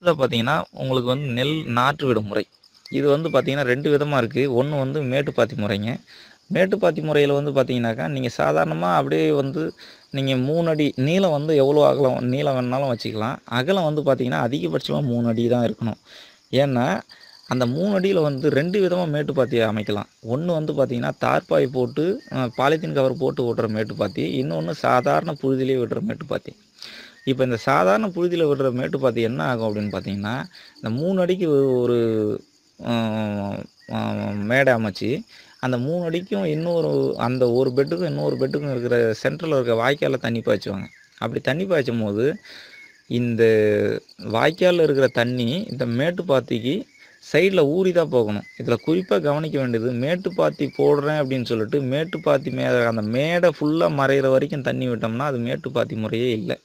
இதில் பார்த்தீங்கன்னா உங்களுக்கு வந்து நெல் நாற்று விடும் முறை இது வந்து பார்த்தீங்கன்னா ரெண்டு விதமாக இருக்குது ஒன்று வந்து மேட்டுப்பாத்தி முறைங்க மேட்டுப்பாத்தி முறையில் வந்து பார்த்தீங்கன்னாக்கா நீங்கள் சாதாரணமாக அப்படியே வந்து நீங்கள் மூணு அடி நீளம் வந்து எவ்வளோ அகலம் நீளம் வேணாலும் வச்சுக்கலாம் அகலம் வந்து பார்த்தீங்கன்னா அதிகபட்சமாக மூணு அடி தான் இருக்கணும் ஏன்னா அந்த மூணு அடியில் வந்து ரெண்டு விதமாக மேட்டுப்பாத்தி அமைக்கலாம் ஒன்று வந்து பார்த்தீங்கன்னா தார்பாய் போட்டு அஹ், பாலித்தீன் கவர் போட்டு ஓட்டுற மேட்டுப்பாத்தி இன்னொன்று சாதாரண புழுதியிலே விடுற மேட்டுப்பாத்தி இப்போ இந்த சாதாரண புழுதியில் விடுற மேட்டுப்பாத்தி என்ன ஆகும் அப்படின்னு பார்த்தீங்கன்னா இந்த மூணு அடிக்கு ஒரு அஹ், அஹ், மேடை அமைச்சு அந்த மூணு அடிக்கும் இன்னொரு அந்த ஒரு பெட்டுக்கும் இன்னொரு பெட்டுக்கும் இருக்கிற சென்டரில் இருக்க வாய்க்காலில் தண்ணி பாய்ச்சுவாங்க அப்படி தண்ணி பாய்ச்சும் போது இந்த வாய்க்காலில் இருக்கிற தண்ணி இந்த மேட்டுப்பாத்திக்கு சைடில் ஊறி தான் போகணும் இதில் குறிப்பாக கவனிக்க வேண்டியது மேட்டுப்பாத்தி போடுறேன் அப்படின்னு சொல்லிட்டு மேட்டுப்பாத்தி மே அந்த மேடை ஃபுல்லாக மறையிற வரைக்கும் தண்ணி விட்டோம்னா அது மேட்டுப்பாத்தி முறையே இல்லை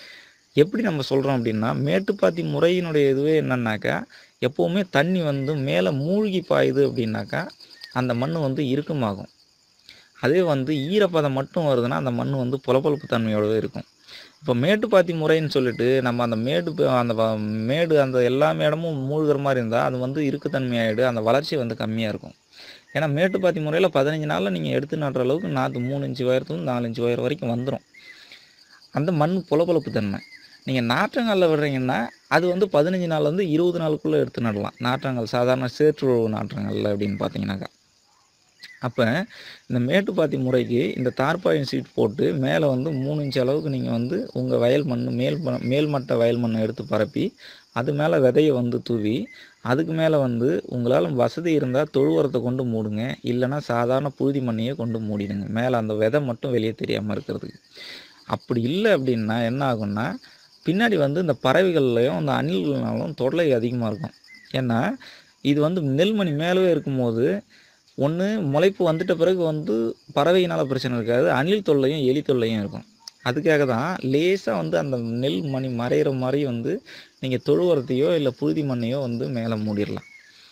எப்படி நம்ம சொல்கிறோம் அப்படின்னா மேட்டுப்பாத்தி முறையினுடைய இதுவே என்னன்னாக்கா எப்போவுமே தண்ணி வந்து மேலே மூழ்கி பாயுது அப்படின்னாக்கா அந்த மண் வந்து இறுக்கமாகும் அதே வந்து ஈரப்பதம் மட்டும் வருதுன்னா அந்த மண் வந்து புலப்பொலப்பு தன்மையோடவே இருக்கும் இப்போ மேட்டுப்பாத்தி முறைன்னு சொல்லிட்டு நம்ம அந்த மேடு ப- அந்த வ- மேடு அந்த எல்லா மேடமும் மூழ்கிற மாதிரி இருந்தால் அது வந்து இறுக்கத்தன்மையாயிடு அந்த வளர்ச்சி வந்து கம்மியாக இருக்கும் ஏன்னா மேட்டுப்பாத்தி முறையில் பதினஞ்சு நாளில் நீங்கள் எடுத்து நடுற அளவுக்கு நாற்று மூணு இன்ச்சு உயரத்துலேருந்து நாலு இன்ச்சு உயரம் வரைக்கும் வந்துடும் அந்த மண் புலப்பொலப்பு தன்மை நீங்கள் நாற்றங்காலில் விடுறீங்கன்னா அது வந்து பதினஞ்சு நாள்லேருந்து இருபது நாளுக்குள்ளே எடுத்து நடலாம் நாற்றங்கால் சாதாரண சேற்று உழவு நாற்றங்காலில் அப்படின்னு பார்த்தீங்கன்னாக்கா அப்போ இந்த மேட்டுப்பாத்தி முறைக்கு இந்த தார்பாயின் சீட் போட்டு மேலே வந்து மூணு இன்ச் அளவுக்கு நீங்கள் வந்து உங்கள் வயல் மண் மேல் ம- மேல்மட்ட வயல் மண்ணை எடுத்து பரப்பி அது மேலே விதையை வந்து தூவி அதுக்கு மேலே வந்து உங்களால் வசதி இருந்தால் தொழு உரத்தை கொண்டு மூடுங்க இல்லைன்னா சாதாரண புழுதி மண்ணையே கொண்டு மூடிடுங்க மேலே அந்த விதை மட்டும் வெளியே தெரியாமல் இருக்கிறதுக்கு அப்படி இல்லை அப்படின்னா என்ன ஆகும்னா பின்னாடி வந்து இந்த பறவைகள்லையும் இந்த அணில்கள்னாலும் தொல்லை அதிகமாக இருக்கும் ஏன்னா இது வந்து நெல்மணி மேலவே இருக்கும்போது ஒன்று முளைப்பு வந்துட்ட பிறகு வந்து பறவையினால் பிரச்சனை இருக்காது அணில் தொல்லையும் எலி தொல்லையும் இருக்கும் அதுக்காக தான் லேசாக வந்து அந்த நெல் மணி மறையிற மாதிரி வந்து நீங்கள் தொழு உரத்தையோ இல்லை புழுதி மண்ணையோ வந்து மேலே மூடிடலாம்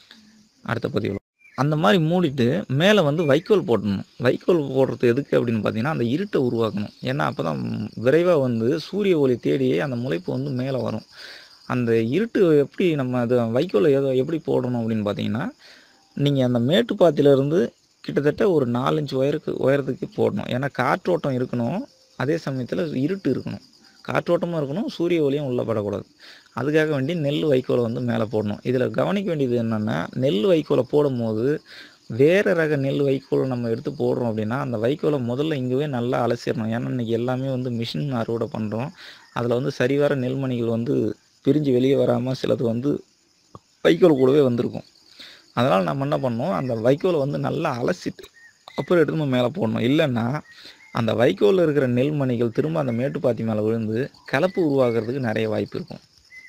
அடுத்த பதிவில் அந்த மாதிரி மூடிட்டு மேலே வந்து வைக்கோல் போடணும் வைக்கோல் போடுறது எதுக்கு அப்படின்னு பார்த்தீங்கன்னா அந்த இருட்டை உருவாக்கணும் ஏன்னா அப்போ தான் விரைவாக வந்து சூரிய ஒளி தேடியே அந்த முளைப்பு வந்து மேலே வரும் அந்த இருட்டு எப்படி நம்ம அது வைக்கோலை எதோ எப்படி போடணும் அப்படின்னு பார்த்தீங்கன்னா நீங்கள் அந்த மேட்டுப்பாத்தியிலேருந்து கிட்டத்தட்ட ஒரு நாலஞ்சு உயருக்கு உயரத்துக்கு போடணும் ஏன்னா காற்றோட்டம் இருக்கணும் அதே சமயத்தில் இருட்டு இருக்கணும் காற்றோட்டமும் இருக்கணும் சூரிய ஒளியும் உள்ளே படக்கூடாது அதுக்காக வேண்டி நெல் வைக்கோலை வந்து மேலே போடணும் இதில் கவனிக்க வேண்டியது என்னென்னா நெல் வைக்கோலை போடும்போது வேறு ரக நெல் வைக்கோலை நம்ம எடுத்து போடுறோம் அப்படின்னா அந்த வைக்கோலை முதல்ல இங்கேவே நல்லா அலசிடணும் ஏன்னா இன்றைக்கி எல்லாமே வந்து மிஷின் அறுவடை பண்ணுறோம் அதில் வந்து சரிவர நெல்மணிகள் வந்து பிரிஞ்சு வெளியே வராமல் சிலது வந்து வைக்கோல் கூடவே வந்திருக்கும் அதனால் நம்ம என்ன பண்ணோம் அந்த வைக்கோலை வந்து நல்லா அலசிட்டு அப்புறம் எடுத்து நம்ம மேலே போடணும் இல்லைன்னா அந்த வைக்கோலில் இருக்கிற நெல்மணிகள் திரும்ப அந்த மேட்டுப்பாத்தி மேலே விழுந்து கலப்பு உருவாகிறதுக்கு நிறைய வாய்ப்பு இருக்கும்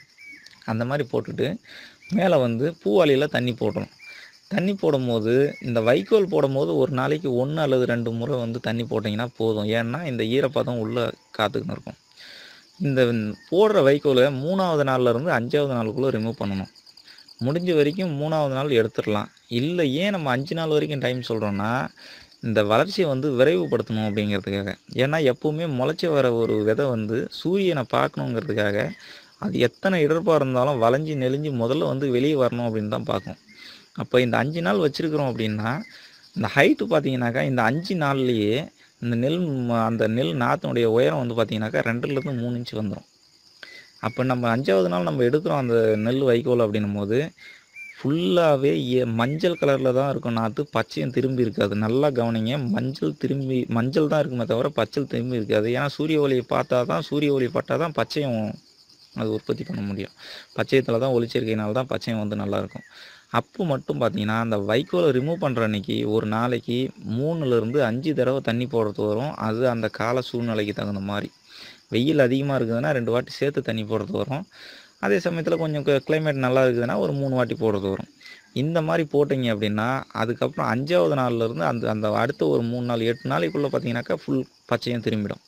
அந்த மாதிரி போட்டுட்டு மேலே வந்து பூவாளியில் தண்ணி போடணும் தண்ணி போடும்போது இந்த வைக்கோல் போடும்போது ஒரு நாளைக்கு ஒன்று அல்லது ரெண்டு முறை வந்து தண்ணி போட்டிங்கன்னா போதும் ஏன்னா இந்த ஈரப்பதம் உள்ளே காத்துக்கின்னு இருக்கும் இந்த போடுற வைக்கோலை மூணாவது நாள்ல இருந்து அஞ்சாவது நாளுக்குள்ளே ரிமூவ் பண்ணணும் முடிஞ்ச வரைக்கும் மூணாவது நாள் எடுத்துடலாம் இல்லை ஏன் நம்ம அஞ்சு நாள் வரைக்கும் டைம் சொல்கிறோன்னா இந்த வளர்ச்சியை வந்து விரைவுபடுத்தணும் அப்படிங்கிறதுக்காக ஏன்னா எப்போவுமே முளைச்சி வர ஒரு விதை வந்து சூரியனை பார்க்கணுங்கிறதுக்காக அது எத்தனை இடர்பாக இருந்தாலும் வளைஞ்சி நெளிஞ்சு முதல்ல வந்து வெளியே வரணும் அப்படின்னு தான் பார்க்கும் அப்போ இந்த அஞ்சு நாள் வச்சுருக்குறோம் அப்படின்னா இந்த ஹைட்டு பார்த்தீங்கன்னாக்கா இந்த அஞ்சு நாள்லேயே இந்த நெல் ம- அந்த நெல் நாற்றினுடைய உயரம் வந்து பார்த்தீங்கன்னாக்கா ரெண்டுலேருந்து மூணு இன்ச்சு வந்துடும் அப்போ நம்ம அஞ்சாவது நாள் நம்ம எடுக்கிறோம் அந்த நெல் வைக்கோல் அப்படின்னும் போது ஃபுல்லாகவே மஞ்சள் கலரில் தான் இருக்கும் நாற்று பச்சையும் திரும்பி இருக்காது நல்லா கவனிங்க மஞ்சள் திரும்பி மஞ்சள் தான் இருக்குமே தவிர பச்சல் திரும்பி இருக்காது ஏன்னா சூரிய ஒளியை பார்த்தா தான் சூரிய ஒளி பட்டால் தான் பச்சையம் அது உற்பத்தி பண்ண முடியும் பச்சையத்தில் தான் ஒளிச்சேர்க்கையினால தான் பச்சையம் வந்து நல்லாயிருக்கும் அப்போ மட்டும் பார்த்தீங்கன்னா அந்த வைக்கோலை ரிமூவ் பண்ணுற அன்னைக்கு ஒரு நாளைக்கு மூணுலேருந்து அஞ்சு தடவை தண்ணி போடுறது வரும் அது அந்த கால சூழ்நிலைக்கு தகுந்த மாதிரி வெயில் அதிகமாக இருக்குதுன்னா ரெண்டு வாட்டி சேர்த்து தண்ணி போடுறது வரும் அதே சமயத்தில் கொஞ்சம் கிளைமேட் நல்லா இருக்குதுன்னா ஒரு மூணு வாட்டி போடுறது வரும் இந்த மாதிரி போட்டிங்க அப்படின்னா அதுக்கப்புறம் அஞ்சாவது நாள்லேருந்து அந்த அந்த அடுத்த ஒரு மூணு நாள் எட்டு நாளைக்குள்ளே பார்த்தீங்கன்னாக்கா ஃபுல் பச்சையும் திரும்பிடும்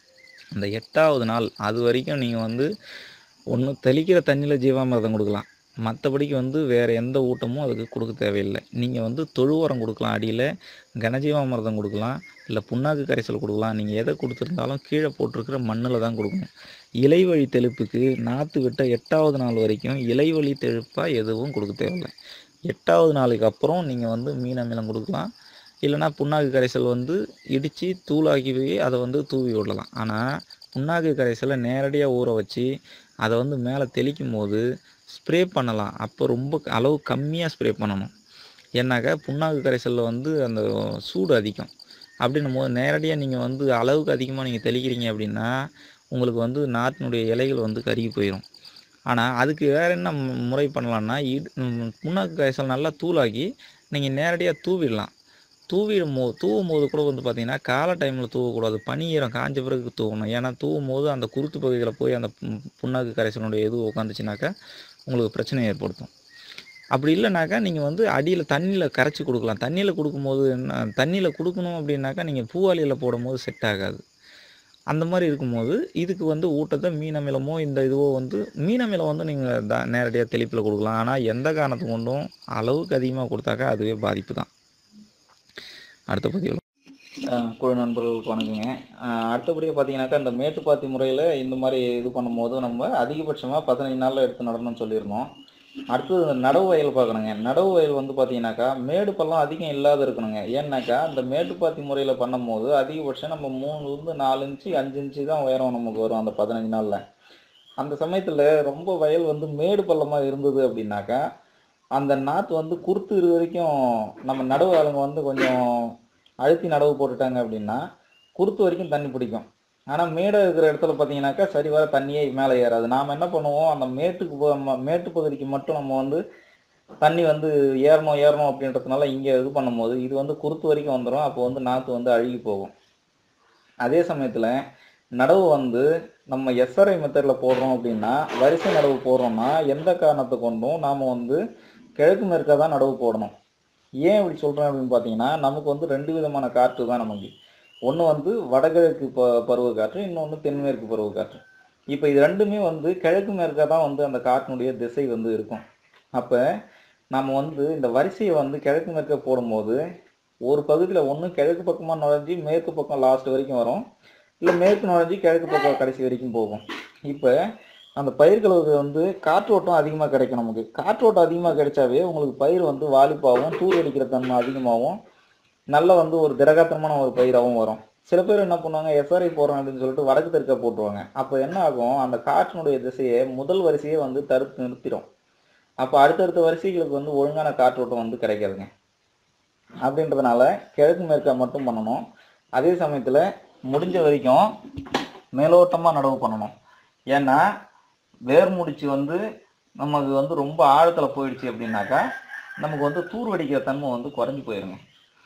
அந்த எட்டாவது நாள் அது வரைக்கும் நீங்கள் வந்து ஒன்று தெளிக்கிற தண்ணியில் ஜீவாமிர்தம் கொடுக்கலாம் மற்றபடிக்கு வந்து வேறு எந்த ஊட்டமும் அதுக்கு கொடுக்க தேவையில்லை நீங்கள் வந்து தொழு உரம் கொடுக்கலாம் அடியில் கனஜீவாமிர்தம் கொடுக்கலாம் இல்லை புண்ணாக்கு கரைசல் கொடுக்கலாம் நீங்கள் எதை கொடுத்துருந்தாலும் கீழே போட்டிருக்கிற மண்ணில் தான் கொடுக்கணும் இலைவழி தெளிப்புக்கு நாற்று விட்ட எட்டாவது நாள் வரைக்கும் இலைவழி தெளிப்பாக எதுவும் கொடுக்க தேவையில்லை எட்டாவது நாளுக்கு அப்புறம் நீங்கள் வந்து மீன் அமிலம் கொடுக்கலாம் இல்லைனா புண்ணாக்கு கரைசல் வந்து இடித்து தூளாக்கி அதை வந்து தூவி விடலாம் ஆனால் புண்ணாக்கு கரைசலை நேரடியாக ஊற வச்சு அதை வந்து மேலே தெளிக்கும் போது ஸ்ப்ரே பண்ணலாம் அப்போ ரொம்ப அளவு கம்மியாக ஸ்ப்ரே பண்ணணும் ஏன்னாக்கா புண்ணாக்கு கரைசலில் வந்து அந்த சூடு அதிகம் அப்படின்னும் போது நேரடியாக நீங்கள் வந்து அளவுக்கு அதிகமாக நீங்கள் தெளிக்கிறீங்க அப்படின்னா உங்களுக்கு வந்து நாட்டினுடைய இலைகள் வந்து கருகி போயிடும் ஆனால் அதுக்கு வேறு என்ன மு- முறை பண்ணலான்னா இடு ம், புண்ணாக்கு கரைசல் நல்லா தூளாக்கி நீங்கள் நேரடியாக தூவிடலாம் தூவிடும் போது தூவும் போது கூட வந்து பார்த்தீங்கன்னா காலை டைமில் தூவக்கூடாது பனி ஈரம் காஞ்ச பிறகு தூவணும் ஏன்னா தூவும் போது அந்த குருத்து பகுதியில் போய் அந்த புண்- புண்ணாக்கு கரைசலுடைய இது உட்காந்துச்சுனாக்கா உங்களுக்கு பிரச்சனை ஏற்படுத்தும் அப்படி இல்லைனாக்கா நீங்கள் வந்து அடியில் தண்ணியில் கரைச்சி கொடுக்கலாம் தண்ணியில் கொடுக்கும்போது என்ன தண்ணியில் கொடுக்கணும் அப்படின்னாக்கா நீங்கள் பூவாளியில் போடும்போது செட் ஆகாது அந்த மாதிரி இருக்கும்போது இதுக்கு வந்து ஊட்டத்தை மீன் அமிலமோ இந்த இதுவோ வந்து மீன் அமிலம் வந்து நீங்கள் த நேரடியாக தெளிப்பில் கொடுக்கலாம் ஆனால் எந்த காரணத்து கொண்டும் அளவுக்கு அதிகமாக கொடுத்தாக்கா அதுவே பாதிப்பு தான் அடுத்த பதிவில் குழு நண்பர்களுக்கு வணக்கங்க அஹ் அடுத்தபடியாக பார்த்தீங்கன்னாக்கா இந்த மேட்டுப்பாத்தி முறையில் இந்த மாதிரி இது பண்ணும்போது நம்ம அதிகபட்சமாக பதினஞ்சு நாளில் எடுத்து நடணும்னு சொல்லியிருந்தோம் அடுத்தது இந்த நடவு வயல் பார்க்கணுங்க நடவு வயல் வந்து பார்த்தீங்கன்னாக்கா மேடு பள்ளம் அதிகம் இல்லாத இருக்கணுங்க ஏன்னாக்கா இந்த மேட்டுப்பாத்தி முறையில் பண்ணும்போது அதிகபட்சம் நம்ம மூணுலேருந்து நாலு இன்ச்சு அஞ்சு இன்ச்சு தான் உயரம் நமக்கு வரும் அந்த பதினஞ்சு நாளில் அந்த சமயத்தில் ரொம்ப வயல் வந்து மேடு பள்ளமாக இருந்தது அப்படின்னாக்கா அந்த நாற்று வந்து குருத்து இரு வரைக்கும் நம்ம நடவு ஆளுங்க வந்து கொஞ்சம் அழுத்தி நடவு போட்டுட்டாங்க அப்படின்னா குருத்து வரைக்கும் தண்ணி பிடிக்கும் ஆனால் மேடை இருக்கிற இடத்துல பார்த்தீங்கன்னாக்கா சரி வர தண்ணியே மேலே ஏறாது நாம் என்ன பண்ணுவோம் அந்த மேட்டுக்கு போ- ம- மேட்டு பகுதிக்கு மட்டும் நம்ம வந்து தண்ணி வந்து ஏறணும் ஏறணும் அப்படின்றதுனால இங்கே இது பண்ணும்போது இது வந்து குருத்து வரைக்கும் வந்துடும் அப்போ வந்து நாற்று வந்து அழுகி போகும் அதே சமயத்தில் நடவு வந்து நம்ம எஸ்ஆர்ஐ மெத்தடில் போடுறோம் அப்படின்னா வரிசை நடவு போடுறோம்னா எந்த காரணத்தை கொண்டும் நாம் வந்து கிழக்கு மேற்காக தான் நடவு போடணும் ஏன் இப்படி சொல்கிறேன் அப்படின்னு பார்த்தீங்கன்னா நமக்கு வந்து ரெண்டு விதமான காற்று தான் நமக்கு ஒன்று வந்து வடகிழக்கு ப பருவ காற்று இன்னொன்று தென்மேற்கு பருவ காற்று இப்போ இது ரெண்டுமே வந்து கிழக்கு மேற்காக தான் வந்து அந்த காற்றினுடைய திசை வந்து இருக்கும் அப்போ நம்ம வந்து இந்த வரிசையை வந்து கிழக்கு மேற்க போடும்போது ஒரு பகுதியில் ஒன்று கிழக்கு பக்கமாக நுழைஞ்சி மேற்கு பக்கம் லாஸ்ட் வரைக்கும் வரும் இல்லை மேற்கு நுழைஞ்சி கிழக்கு பக்கம் கடைசி வரைக்கும் போகும் இப்போ அந்த பயிர்களுக்கு வந்து காற்றோட்டம் அதிகமாக கிடைக்கும் நமக்கு காற்றோட்டம் அதிகமாக கிடைச்சாவே உங்களுக்கு பயிர் வந்து வாலிப்பாகவும் தூர் அடிக்கிற தன்மை அதிகமாகவும் நல்ல வந்து ஒரு திரகாத்திரமான ஒரு பயிராகவும் வரும் சில பேர் என்ன பண்ணுவாங்க எஸ்ஆர்ஐ போடுறோம் அப்படின்னு சொல்லிட்டு வடக்கு தெற்க போட்டுருவாங்க அப்போ என்ன ஆகும் அந்த காற்றினுடைய திசையை முதல் வரிசையே வந்து தடுத்து நிறுத்திடும் அப்போ அடுத்தடுத்த வரிசைகளுக்கு வந்து ஒழுங்கான காற்றோட்டம் வந்து கிடைக்காதுங்க அப்படின்றதுனால கிழக்கு மேற்கா மட்டும் பண்ணணும் அதே சமயத்தில் முடிஞ்ச வரைக்கும் மேலோட்டமாக நடவு பண்ணணும் ஏன்னா வேர் முடிச்சு வந்து நமக்கு வந்து ரொம்ப ஆழத்தில் போயிடுச்சு அப்படின்னாக்கா நமக்கு வந்து தூர் வடிக்கிற தன்மை வந்து குறைஞ்சி போயிருங்க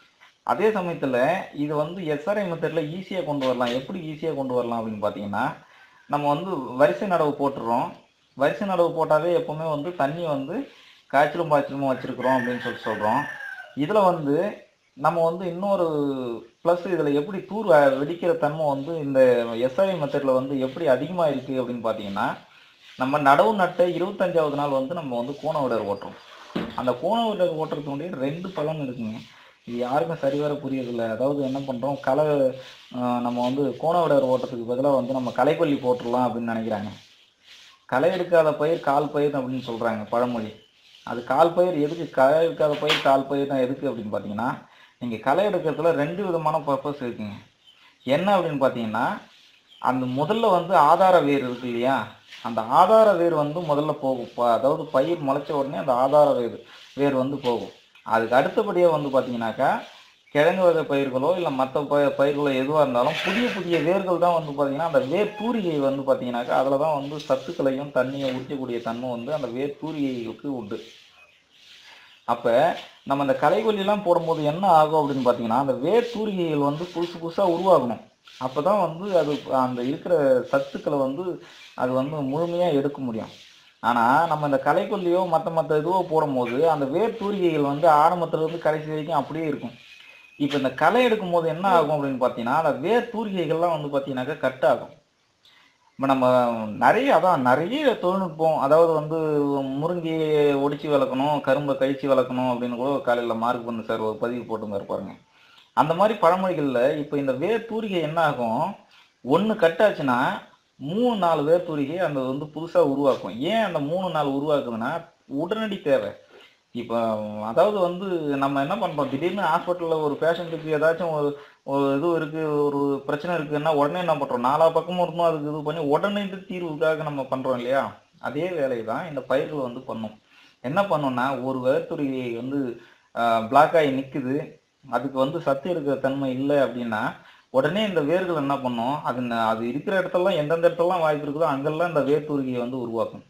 அதே சமயத்தில் இது வந்து எஸ்ஆர்ஐ மெத்தடில் ஈஸியாக கொண்டு வரலாம் எப்படி ஈஸியாக கொண்டு வரலாம் அப்படின்னு பார்த்தீங்கன்னா நம்ம வந்து வரிசை நடவு போட்டுடுறோம் வரிசை நடவு போட்டாவே எப்போவுமே வந்து தண்ணி வந்து காய்ச்சலும் பாய்ச்சலும் வச்சுருக்குறோம் அப்படின்னு சொல்லி சொல்கிறோம் இதில் வந்து நம்ம வந்து இன்னொரு ப்ளஸ் இதில் எப்படி தூர் அ- வெடிக்கிற தன்மை வந்து இந்த எஸ்ஐ மெத்தடில் வந்து எப்படி அதிகமாக இருக்குது அப்படின்னு பார்த்தீங்கன்னா நம்ம நடவு நட்ட இருபத்தஞ்சாவது நாள் வந்து நம்ம வந்து கோண விடர் ஓட்டுறோம் அந்த கோண விடர் ஓட்டுறதுனுடைய ரெண்டு பலன் இருக்குங்க இது யாருக்கும் சரிவர புரியறதில்ல அதாவது என்ன பண்ணுறோம் களை ஆஹ் நம்ம வந்து கோண விடர் ஓட்டுறதுக்கு பதிலாக வந்து நம்ம களைக்கொல்லி போட்டுடலாம் அப்படின்னு நினைக்கிறாங்க களை எடுக்காத பயிர் கால் பயிர் அப்படின்னு சொல்கிறாங்க பழமொழி அது கால் பயிர் எதுக்கு களை எடுக்காத பயிர் கால் பயிர் தான் எதுக்கு அப்படின்னு பார்த்தீங்கன்னா நீங்கள் களை எடுக்கிறதுல ரெண்டு விதமான பர்பஸ் இருக்குங்க என்ன அப்படின்னு பார்த்தீங்கன்னா அந்த முதல்ல வந்து ஆதார வேர் இருக்கு இல்லையா அந்த ஆதார வேர் வந்து முதல்ல போகும் ப- அதாவது பயிர் முளைச்ச உடனே அந்த ஆதார வேர் வேர் வந்து போகும் அதுக்கு அடுத்தபடியாக வந்து பார்த்தீங்கன்னாக்கா கிழங்கு வகை பயிர்களோ இல்லை மற்ற ப பயிர்களோ எதுவாக இருந்தாலும் புதிய புதிய வேர்கள் தான் வந்து பார்த்தீங்கன்னா அந்த வேர் தூரிகை வந்து பார்த்தீங்கன்னாக்கா அதில் தான் வந்து சத்துக்களையும் தண்ணியை உறிஞ்சக்கூடிய தன்மை வந்து அந்த வேர் தூரிகைகளுக்கு உண்டு அப்போ நம்ம அந்த களைக்கொல்லிலாம் போடும்போது என்ன ஆகும் அப்படின்னு பார்த்தீங்கன்னா அந்த வேர் தூரிகைகள் வந்து புதுசு புதுசாக உருவாகணும் அப்போ தான் வந்து அது அந்த இருக்கிற சத்துக்களை வந்து அது வந்து முழுமையாக எடுக்க முடியும் ஆனால் நம்ம இந்த களைக்கொல்லியோ மற்ற மற்ற இதுவோ போடும்போது அந்த வேர் தூரிகைகள் வந்து ஆரம்பத்துல இருந்து கடைசி வரைக்கும் அப்படியே இருக்கும் இப்போ இந்த களை எடுக்கும்போது என்ன ஆகும் அப்படின்னு பார்த்தீங்கன்னா அந்த வேர் தூரிகைகள்லாம் வந்து பார்த்தீங்கன்னாக்கா கட் ஆகும் இப்போ நம்ம நிறைய அதான் நிறைய தொழில்நுட்பம் அதாவது வந்து முருங்கையை ஒடிச்சு வளர்க்கணும் கரும்பை கழிச்சு வளர்க்கணும் அப்படின்னு கூட காலையில் மார்க் பண்ணு சார் ஒரு பதிவு போட்டுங்க பாருங்க அந்த மாதிரி பழமொழிகளில் இப்போ இந்த வேர் தூரிகை என்ன ஆகும் ஒன்று கட்டாச்சுன்னா மூணு நாலு வேர் தூரிகை அந்த வந்து புதுசாக உருவாக்கும் ஏன் அந்த மூணு நாள் உருவாக்குதுன்னா உடனடி தேவை இப்போ அதாவது வந்து நம்ம என்ன பண்ணுறோம் திடீர்னு ஹாஸ்பிட்டலில் ஒரு பேஷண்ட்டுக்கு ஏதாச்சும் ஒரு ஒரு இது இருக்குது ஒரு பிரச்சனை இருக்குன்னா உடனே என்ன பண்ணுறோம் நாலா பக்கமும் இருந்தும் அதுக்கு இது பண்ணி உடனே இது தீர்வுக்காக நம்ம பண்ணுறோம் இல்லையா அதே வேலையை தான் இந்த பயிர்கள் வந்து பண்ணும் என்ன பண்ணும்னா ஒரு வேர்த்துருகை வந்து பிளாக் ஆகி நிற்குது அதுக்கு வந்து சத்து இருக்கிற தன்மை இல்லை அப்படின்னா உடனே இந்த வேர்கள் என்ன பண்ணும் அது ந- அது இருக்கிற இடத்துலலாம் எந்தெந்த இடத்துலலாம் வாய்ப்பு இருக்குதோ அங்கெல்லாம் இந்த வேர்த்துருகியை வந்து உருவாக்கும்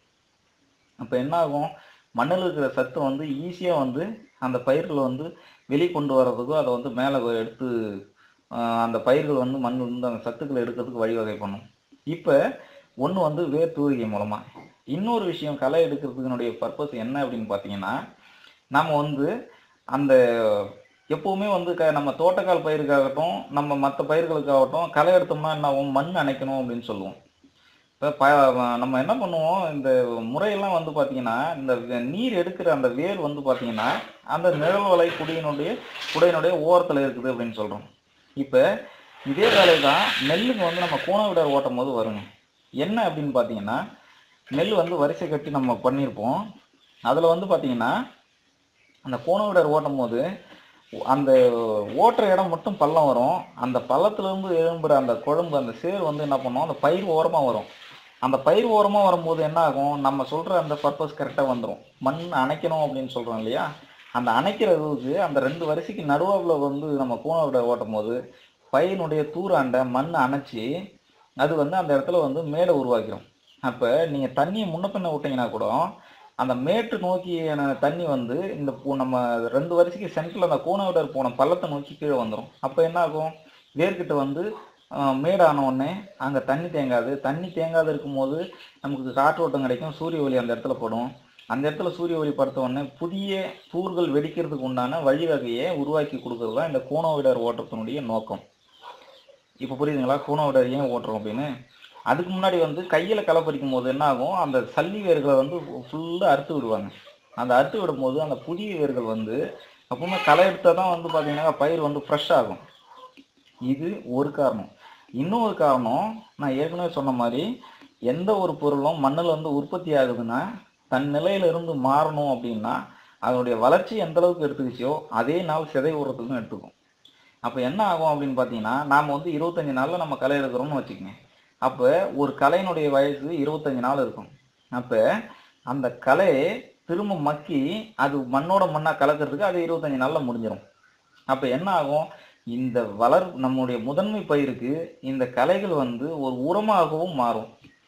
அப்போ என்ன ஆகும் மண்ணில் இருக்கிற சத்து வந்து ஈஸியாக வந்து அந்த பயிர்கள் வந்து வெளி கொண்டு வர்றதுக்கும் அதை வந்து மேலே எடுத்து ஆஹ், அந்த பயிர்கள் வந்து மண் வந்து அந்த சத்துக்களை எடுக்கிறதுக்கு வழிவகை பண்ணும் இப்போ ஒன்று வந்து வேர் தூரிகை மூலமாக இன்னொரு விஷயம் களை எடுக்கிறதுக்குனுடைய பர்பஸ் என்ன அப்படின்னு பார்த்தீங்கன்னா நம்ம வந்து அந்த எப்பவுமே வந்து க நம்ம தோட்டக்கால் பயிருக்காகட்டும் நம்ம மற்ற பயிர்களுக்காகட்டும் களை எடுத்தோம்னா என்ன ஆகும் மண் அணைக்கணும் அப்படின்னு சொல்லுவோம் இப்போ ப நம்ம என்ன பண்ணுவோம் இந்த முறையெல்லாம் வந்து பார்த்தீங்கன்னா இந்த வே- நீர் எடுக்கிற அந்த வேர் வந்து பார்த்தீங்கன்னா அந்த நிழல் வலை குடியினுடைய குடையினுடைய ஓரத்தில் இருக்குது அப்படின்னு சொல்கிறோம் இப்போ இதே வேலை தான் நெல்லுக்கு வந்து நம்ம கூணவிடர் ஓட்டும் போது வருங்க என்ன அப்படின்னு பார்த்தீங்கன்னா நெல் வந்து வரிசை கட்டி நம்ம பண்ணியிருப்போம் அதில் வந்து பார்த்தீங்கன்னா அந்த கூணவிடர் ஓட்டும் போது அந்த ஓட்டுற இடம் மட்டும் பள்ளம் வரும் அந்த பள்ளத்துலேருந்து எழும்புற அந்த குழம்பு அந்த சேர் வந்து என்ன பண்ணும் அந்த பயிர் ஓரமாக வரும் அந்த பயிர் ஓரமாக வரும்போது என்ன ஆகும் நம்ம சொல்கிற அந்த பர்பஸ் கரெக்டாக வந்துடும் மண் அணைக்கணும் அப்படின்னு சொல்கிறோம் இல்லையா அந்த அணைக்கிற இதுக்கு அந்த ரெண்டு வரிசைக்கு நடுவாவில் வந்து நம்ம கூணவிட ஓட்டும் போது பயிரினுடைய தூராண்ட மண் அணைச்சி அது வந்து அந்த இடத்துல வந்து மேடை உருவாக்கிடும் அப்போ நீங்கள் தண்ணியை முன்ன பின்ன விட்டீங்கன்னா கூட அந்த மேட்டு நோக்கியான தண்ணி வந்து இந்த பூ- நம்ம ரெண்டு வரிசைக்கு சென்டரில் அந்த கூணவிடர் போன பள்ளத்தை நோக்கி கீழே வந்துடும் அப்போ என்ன ஆகும் வேர்க்கிட்ட வந்து ஆஹ், மேடான உடனே அங்கே தண்ணி தேங்காது தண்ணி தேங்காது இருக்கும்போது நமக்கு காற்றோட்டம் கிடைக்கும் சூரிய ஒளி அந்த இடத்துல படும் அந்த இடத்துல சூரிய ஒளி படுத்த உடனே புதிய தூர்கள் வெடிக்கிறதுக்கு உண்டான வழிவகையை உருவாக்கி கொடுக்கறது தான் இந்த கூணவிடர் ஓட்டத்தினுடைய நோக்கம் இப்போ புரியுதுங்களா கூணவிடர் ஏன் ஓட்டுறோம் அப்படின்னு அதுக்கு முன்னாடி வந்து கையில் களை பறிக்கும் போது என்ன ஆகும் அந்த சல்லி வேர்களை வந்து ஃபுல்லாக அறுத்து விடுவாங்க அந்த அறுத்து விடும்போது அந்த புதிய வேர்கள் வந்து அப்பவுமே களை எடுத்தால் தான் வந்து பார்த்தீங்கன்னா பயிர் வந்து ஃப்ரெஷ் ஆகும் இது ஒரு காரணம் இன்னொரு காரணம் நான் ஏற்கனவே சொன்ன மாதிரி எந்த ஒரு பொருளும் மண்ணில் வந்து உற்பத்தி ஆகுதுன்னா தன் நிலையில இருந்து மாறணும் அப்படின்னா அதனுடைய வளர்ச்சி எந்த அளவுக்கு எடுத்துக்கிச்சோ அதே நாள் சிதை விடுறதுக்கும் எடுத்துக்கும் அப்போ என்ன ஆகும் அப்படின்னு பார்த்தீங்கன்னா நாம் வந்து இருபத்தஞ்சி நாளில் நம்ம களை எடுக்கிறோம்னு வச்சுக்கோங்க அப்போ ஒரு கலையினுடைய வயசு இருபத்தஞ்சி நாள் இருக்கும் அப்போ அந்த கலை திரும்ப மக்கி அது மண்ணோட மண்ணாக கலக்கிறதுக்கு அது இருபத்தஞ்சி நாளில் முடிஞ்சிடும் அப்போ என்ன ஆகும் இந்த வளர் நம்முடைய முதன்மை பயிருக்கு இந்த கலைகள் வந்து ஒரு உரமாகவும் மாறும்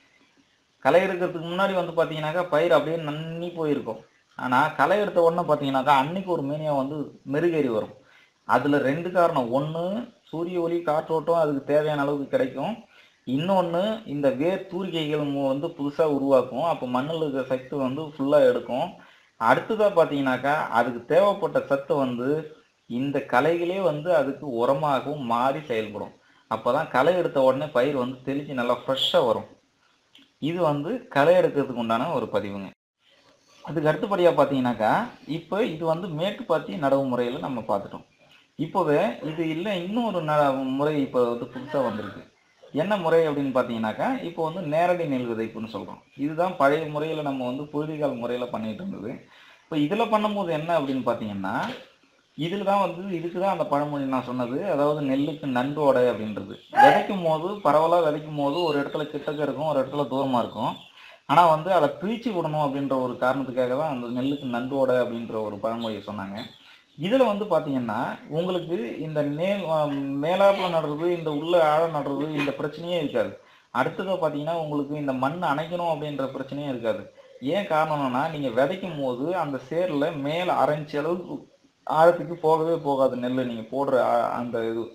களை எடுக்கிறதுக்கு முன்னாடி வந்து பார்த்தீங்கன்னாக்கா பயிர் அப்படியே நன்னி போயிருக்கும் ஆனால் களை எடுத்த உடனே பார்த்தீங்கன்னாக்கா அன்னைக்கு ஒரு மேனியா வந்து மெருகேறி வரும் அதில் ரெண்டு காரணம் ஒன்று சூரிய ஒளி காற்றோட்டம் அதுக்கு தேவையான அளவுக்கு கிடைக்கும் இன்னொன்று இந்த வேர் தூரிகைகள் மு- வந்து புதுசாக உருவாக்கும் அப்போ மண்ணில் இருக்கிற சத்து வந்து ஃபுல்லாக எடுக்கும் அடுத்ததாக பார்த்தீங்கன்னாக்கா அதுக்கு தேவைப்பட்ட சத்து வந்து இந்த களைகளே வந்து அதுக்கு உரமாகவும் மாறி செயல்படும் அப்போ தான் களை எடுத்த உடனே பயிர் வந்து தெளிச்சு நல்லா ஃப்ரெஷ்ஷாக வரும் இது வந்து களை எடுக்கிறதுக்கு உண்டான ஒரு பதிவுங்க அதுக்கு அடுத்தபடியாக பார்த்தீங்கன்னாக்கா இப்போ இது வந்து மேட்டுப்பாத்தி நடவு முறையில் நம்ம பார்த்துட்டோம் இப்போவே இது இல்லை இன்னொரு ந முறை இப்போ வந்து புதுசாக வந்திருக்கு என்ன முறை அப்படின்னு பார்த்தீங்கன்னாக்கா இப்போ வந்து நேரடி நெல் விதைப்புன்னு சொல்கிறோம் இதுதான் பழைய முறையில் நம்ம வந்து புழுதிகால் முறையில் பண்ணிட்டு இருந்தது இப்போ இதில் பண்ணும்போது என்ன அப்படின்னு பார்த்தீங்கன்னா இதில் தான் வந்து இதுக்கு தான் அந்த பழமொழி நான் சொன்னது அதாவது நெல்லுக்கு நன்றோடை அப்படின்றது விதைக்கும் போது பரவலாக விதைக்கும் போது ஒரு இடத்துல கிட்டக்க இருக்கும் ஒரு இடத்துல தூரமாக இருக்கும் ஆனால் வந்து அதை பிரித்து விடணும் அப்படின்ற ஒரு காரணத்துக்காக தான் அந்த நெல்லுக்கு நன்றோடை அப்படின்ற ஒரு பழமொழியை சொன்னாங்க இதில் வந்து பார்த்தீங்கன்னா உங்களுக்கு இந்த நேல் மேலாப்பில் நடுறது இந்த உள்ள ஆழம் நடுறது இந்த பிரச்சனையே இருக்காது அடுத்ததாக பார்த்தீங்கன்னா உங்களுக்கு இந்த மண் அணைக்கணும் அப்படின்ற பிரச்சனையே இருக்காது ஏன் காரணம்னா நீங்கள் விதைக்கும் போது அந்த சேரில் மேலே அரைஞ்ச அளவுக்கு ஆழத்துக்கு போகவே போகாது நெல் நீங்கள் போடுற ஆ- அந்த இது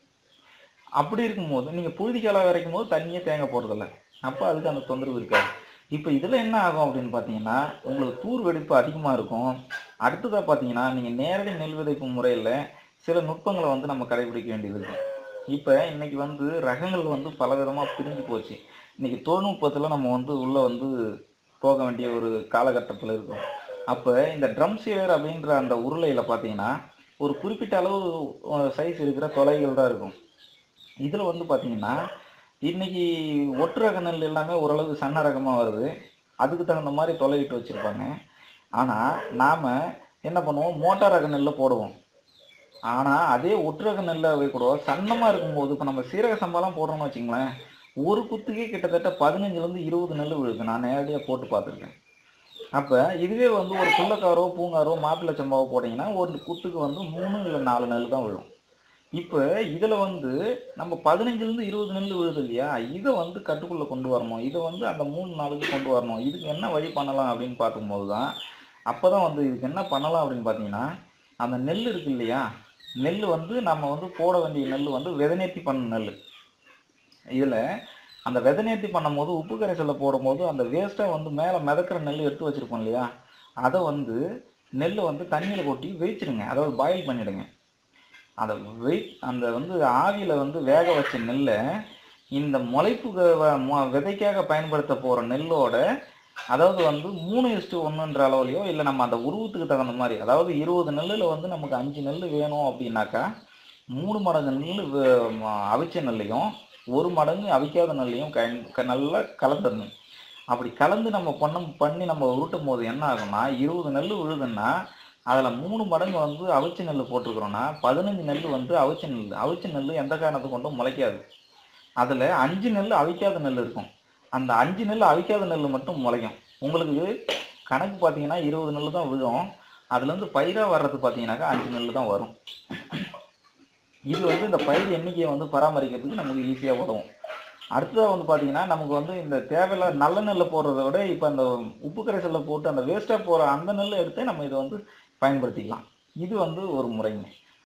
அப்படி இருக்கும்போது நீங்கள் புழுதிக்கால விதைக்கும் போது தண்ணியே தேங்க போகிறதில்ல அப்போ அதுக்கு அந்த தொந்தரவு இருக்காது இப்போ இதில் என்ன ஆகும் அப்படின்னு பார்த்தீங்கன்னா உங்களுக்கு தூர் வெடிப்பு அதிகமாக இருக்கும் அடுத்ததாக பார்த்தீங்கன்னா நீங்கள் நேரடி நெல் விதைப்பு முறையில் சில நுட்பங்களை வந்து நம்ம கடைபிடிக்க வேண்டியது இருக்கும் இப்போ இன்னைக்கு வந்து ரகங்கள் வந்து பல விதமாக பிரிஞ்சு போச்சு இன்னைக்கு தொழில்நுட்பத்தில் நம்ம வந்து உள்ளே வந்து போக வேண்டிய ஒரு காலகட்டத்தில் இருக்கோம் அப்போ இந்த ட்ரம் சீடர் அப்படின்ற அந்த உருளையில் பார்த்தீங்கன்னா ஒரு குறிப்பிட்ட அளவு சைஸ் இருக்கிற தொலைகள் தான் இருக்கும் இதில் வந்து பார்த்தீங்கன்னா இன்னைக்கு ஒட்டு ரக நெல் எல்லாமே ஓரளவு சன்ன ரகமாக வருது அதுக்கு தகுந்த மாதிரி தொலைவிட்டு வச்சுருப்பாங்க ஆனால் நாம் என்ன பண்ணுவோம் மோட்டார் ரக நெல்லை போடுவோம் ஆனால் அதே ஒட்டு ரக நெல்லை கூட சன்னமாக இருக்கும்போது இப்போ நம்ம சீரக சம்பாலாம் போடுறோம்னு வச்சுங்களேன் ஒரு குத்துக்கே கிட்டத்தட்ட பதினஞ்சுலேருந்து இருபது நெல் விழுது நான் நேரடியாக போட்டு பார்த்துருக்கேன் அப்போ இதுவே வந்து ஒரு புள்ளக்காரோ பூங்காரோ மாப்பிள்ளை சம்பாவோ போட்டிங்கன்னா ஒரு குத்துக்கு வந்து மூணு இல்லை நாலு நெல் தான் விழும் இப்போ இதில் வந்து நம்ம பதினஞ்சுலேருந்து இருபது நெல் விழுது இல்லையா இதை வந்து கட்டுக்குள்ளே கொண்டு வரணும் இதை வந்து அந்த மூணு நாளுக்கு கொண்டு வரணும் இதுக்கு என்ன வழி பண்ணலாம் அப்படின்னு பார்க்கும்போது தான் அப்போ தான் வந்து இதுக்கு என்ன பண்ணலாம் அப்படின்னு பார்த்தீங்கன்னா அந்த நெல் இருக்கு இல்லையா நெல் வந்து நம்ம வந்து போட வேண்டிய நெல் வந்து விதநேர்த்தி பண்ண நெல் இதில் அந்த விதநேர்த்தி பண்ணும்போது உப்பு கரைசலில் போடும்போது அந்த வேஸ்ட்டாக வந்து மேலே மிதக்கிற நெல் எடுத்து வச்சுருப்போம் இல்லையா அதை வந்து நெல்லை வந்து தண்ணியில் கொட்டி வேச்சிடுங்க அதாவது பாயில் பண்ணிடுங்க அந்த வெயிட் அந்த வந்து ஆவியில் வந்து வேக வச்ச நெல்லை இந்த முளைப்புக்கு வ- மொ- விதைக்காக பயன்படுத்த போகிற நெல்லோட அதாவது வந்து மூணு இஸ்டு ஒன்றுன்ற அளவுலையோ இல்லை நம்ம அந்த உருவத்துக்கு தகுந்த மாதிரி அதாவது இருபது நெல்லில் வந்து நமக்கு அஞ்சு நெல் வேணும் அப்படின்னாக்கா மூணு மடங்கு நெல் வ- ம- அவிச்ச நெல்லையும் ஒரு மடங்கு அவிக்காத நெல்லையும் க க- நல்லா கலந்துடணும் அப்படி கலந்து நம்ம பண்ண பண்ணி நம்ம உருட்டும் போது என்ன ஆகும்னா இருபது நெல் விழுதுன்னா அதில் மூணு மடங்கு வந்து அவிச்ச நெல் போட்டிருக்கிறோன்னா பதினஞ்சு நெல் வந்து அவிச்ச நெல் அவிச்ச நெல் எந்த காரணத்துக்கு கொண்டும் முளைக்காது அதில் அஞ்சு நெல் அவிக்காத நெல் இருக்கும் அந்த அஞ்சு நெல் அவிக்காத நெல் மட்டும் முளைக்கும் உங்களுக்கு கணக்கு பார்த்தீங்கன்னா இருபது நெல் தான் விழும் அதுலேருந்து பயிராக வர்றது பார்த்தீங்கன்னாக்கா அஞ்சு நெல் தான் வரும் இது வந்து இந்த பயிர் எண்ணிக்கையை வந்து பராமரிக்கிறதுக்கு நமக்கு ஈஸியாக உதவும் அடுத்ததாக வந்து பார்த்தீங்கன்னா நமக்கு வந்து இந்த தேவையில்லாத நல்ல நெல்லை போடுறத விட இப்போ அந்த உப்பு கரைசலில் போட்டு அந்த வேஸ்ட்டாக போகிற அந்த நெல்லை எடுத்து நம்ம இதை வந்து பயன்படுத்திக்கலாம் இது வந்து ஒரு முறைங்க